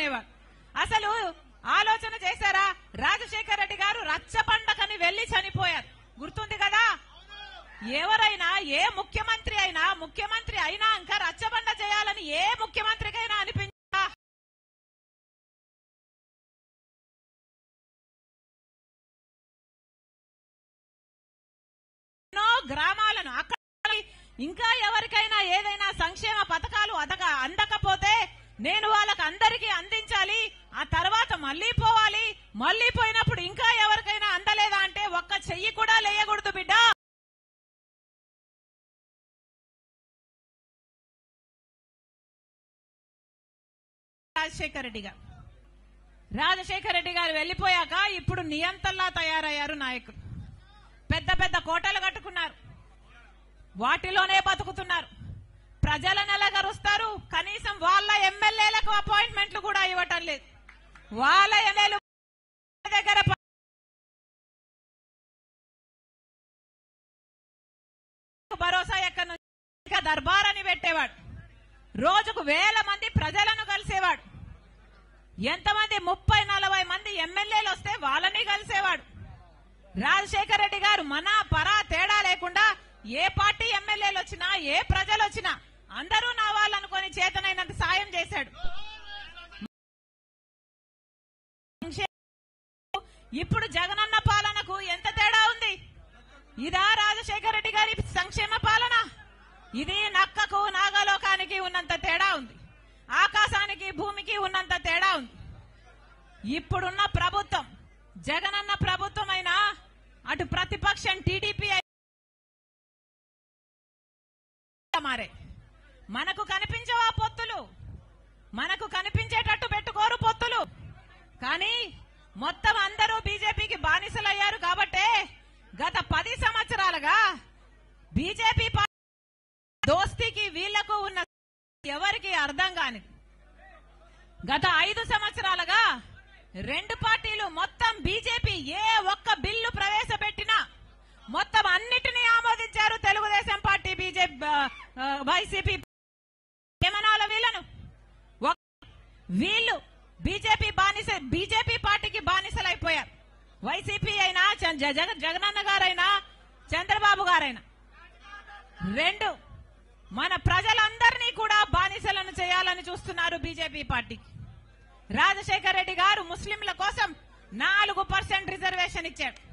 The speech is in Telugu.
అనేవాడు అసలు ఆలోచన చేశారా రాజశేఖర రెడ్డి గారు రచ్చబండకని వెళ్లి చనిపోయారు గుర్తుంది కదా ఎవరైనా ఏ ముఖ్యమంత్రి అయినా ముఖ్యమంత్రి అయినా ఇంకా రచ్చబండ చేయాలని ఏ ముఖ్యమంత్రికైనా అనిపించా ఎన్నో గ్రామాలను అక్కడ ఇంకా ఎవరికైనా ఏదైనా సంక్షేమ పథకాలు అదక అందకపోతే నేను వాళ్ళకి అందరికీ అందించాలి ఆ తర్వాత మళ్ళీ పోవాలి మళ్ళీ పోయినప్పుడు ఇంకా ఎవరికైనా అందలేదా అంటే ఒక్క చెయ్యి కూడా లేయకూడదు బిడ్డ రాజశేఖర రెడ్డి గారు రాజశేఖర రెడ్డి గారు వెళ్ళిపోయాక ఇప్పుడు నియంతల్లా తయారయ్యారు నాయకులు పెద్ద పెద్ద కోటలు కట్టుకున్నారు వాటిలోనే బతుకుతున్నారు ప్రజలను ఎలాగరుస్తారు కనీసం వాళ్ళ ఎమ్మెల్యేలకు అపాయింట్మెంట్లు కూడా ఇవ్వటం లేదు వాళ్ళ ఎమ్మెల్యేలు దగ్గర ప- భరోసా ఎక్కడి నుంచి ఇక దర్బార్ అని పెట్టేవాడు రోజుకు వేల మంది ప్రజలను కలిసేవాడు ఎంతమంది ముప్పై నలభై మంది ఎమ్మెల్యేలు వస్తే వాళ్ళని కలిసేవాడు రాజశేఖర రెడ్డి గారు మన పరా తేడా లేకుండా ఏ పార్టీ ఎమ్మెల్యేలు వచ్చినా ఏ ప్రజలు వచ్చినా అందరూ నా వాళ్ళనుకొని చేతనైనంత సాయం చేశాడు ఇప్పుడు జగనన్న పాలనకు ఎంత తేడా ఉంది ఇదా రాజశేఖర రెడ్డి గారి సంక్షేమ పాలన ఇది నక్కకు నాగలోకానికి ఉన్నంత తేడా ఉంది ఆకాశానికి భూమికి ఉన్నంత తేడా ఉంది ఇప్పుడున్న ప్రభుత్వం జగనన్న ప్రభుత్వం అయినా అటు ప్రతిపక్షం టీడీపీ మారే మనకు కనిపించవా పొత్తులు మనకు కనిపించేటట్టు పెట్టుకోరు పొత్తులు కానీ మొత్తం అందరూ బీజేపీకి బానిసలయ్యారు కాబట్టే గత పది సంవత్సరాలుగా బీజేపీ పా- దోస్తీకి వీళ్లకు ఉన్న ఎవరికి అర్థం కాని గత ఐదు సంవత్సరాలుగా రెండు పార్టీలు మొత్తం బీజేపీ ఏ ఒక్క బిల్లు ప్రవేశపెట్టినా మొత్తం అన్నిటినీ ఆమోదించారు తెలుగుదేశం పార్టీ బీజేపీ వైసీపీ ఏమనాల వీళ్ళను ఒక్- వీళ్ళు బీజేపీ బానిస బీజేపీ పార్టీకి బానిసలైపోయారు వైసీపీ అయినా చ- జ- జగ- జగనన్న గారైనా చంద్రబాబు గారైనా రెండు మన ప్రజలందరినీ కూడా బానిసలను చేయాలని చూస్తున్నారు బీజేపీ పార్టీ రాజశేఖర రెడ్డి గారు ముస్లింల కోసం నాలుగు పర్సెంట్ రిజర్వేషన్ ఇచ్చాడు